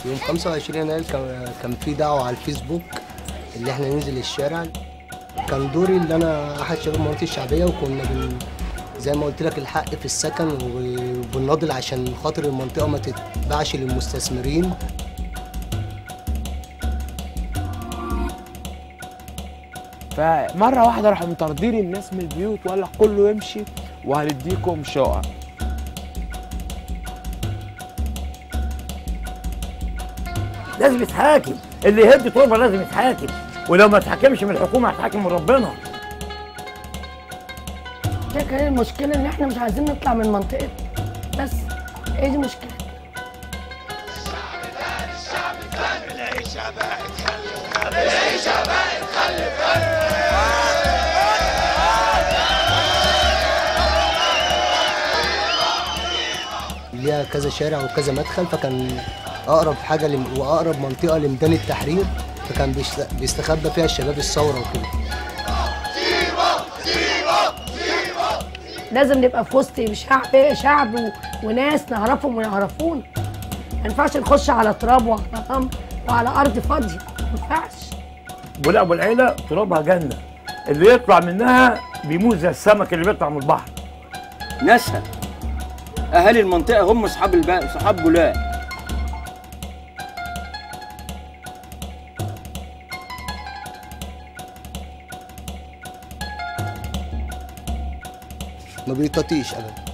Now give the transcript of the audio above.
يوم 25 يناير كان كان في دعوه على الفيسبوك اللي احنا ننزل الشارع كان دوري اللي انا احد شباب المناطق الشعبيه وكنا بن زي ما قلت لك الحق في السكن وبنناضل عشان خاطر المنطقه ما تتباعش للمستثمرين فمره واحده راحوا مطردين الناس من البيوت وقال لك كله يمشي وهنديكم شقق لازم يتحاكم اللي يهد تربه لازم يتحاكم ولو ما اتحكمش من الحكومه هيتحاكم من ربنا ده كان المشكلة إن إحنا مش عايزين نطلع من منطقتنا بس هي دي مشكلة ليها كذا شارع وكذا مدخل فكان اقرب حاجه لم... واقرب منطقه لميدان التحرير فكان بيست- بيستخبى فيها الشباب الثوره وكده لازم نبقى في وسط شعب شعب و... وناس نعرفهم ويعرفونا ما ينفعش نخش على تراب وعلى رمل وعلى أرض فاضية ما ينفعش ولا ابو العيله ترابها جنه اللي يطلع منها بيموت زي السمك اللي بيطلع من البحر ناسها اهالي المنطقه هم اصحاب الباقي صحاب بولاق ما بيطاطيش ابدا